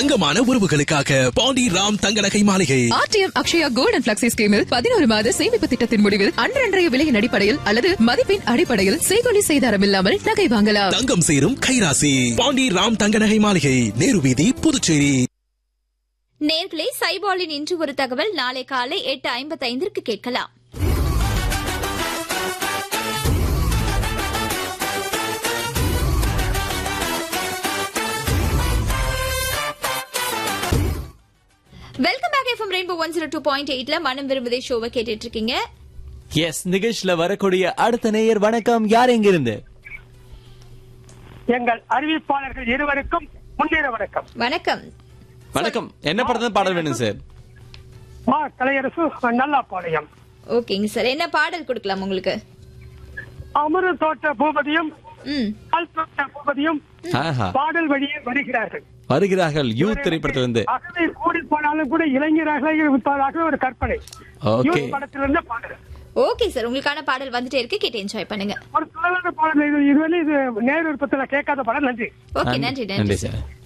தங்கமான உறவுகளுக்காக Pandi Ram Thanga Nagai Maligai RTM Akshaya gold and flexi ஸ்கீமில் பதினோரு மாத சேமிப்பு திட்டத்தின் முடிவில் அன்றன்றைய விலையின் அடிப்படையில் அல்லது மதிப்பின் அடிப்படையில் செய்கொலி செய்தாரம் இல்லாமல் நகை வாங்கலாம் தங்கம் சேரும் கைராசி பாண்டி ராம் தங்க நகை மாளிகை நேரு வீதி புதுச்சேரி நேர்களே சைபாலின் இன்று ஒரு தகவல் நாளை காலை எட்டு ஐம்பத்தைந்திற்கு கேட்கலாம் welcome back FM rainbow one zero two point எயிட்ல மனம் விரும்புதே ஷோவை கேட்டுட்டு இருக்கீங்க எஸ் நிகழ்ச்சியில வரக்கூடிய அடுத்த நேயர் வணக்கம் யார் எங்க இருந்து எங்கள் அறிவிப்பாளர்கள் இருவருக்கும் முன்னேற வணக்கம் வணக்கம் வணக்கம் என்ன படத்துல பாடல் வேணும் சார் மா கலையரசு நல்லாப்பாளையம் ஓகேங்க சார் என்ன பாடல் கொடுக்கலாம் உங்களுக்கு அமரு தோட்ட பூபதியும் ம் பால் தோட்ட பூபதியும் ஆஹா பாடல் வழியே வருகிறார்கள் வருகிறார்கள் யூத் திரைப்படத்துல இருந்து அகவை கூடி போனாலும் கூட இளைஞராக இருப்பதாக ஒரு கற்பனை Okay. யூத் படத்திலிருந்து பாடல் ஓகே சார் உங்களுக்கான பாடல் வந்துட்டே இருக்கு கேட்டு என்ஜாய் பண்ணுங்க ஒரு சுழலான பாடல் இது இதுவரை இது நேர் விருப்பத்துல கேட்காத பாடல் நன்றி ஓகே நன்றி நன்றி நன்றி சார்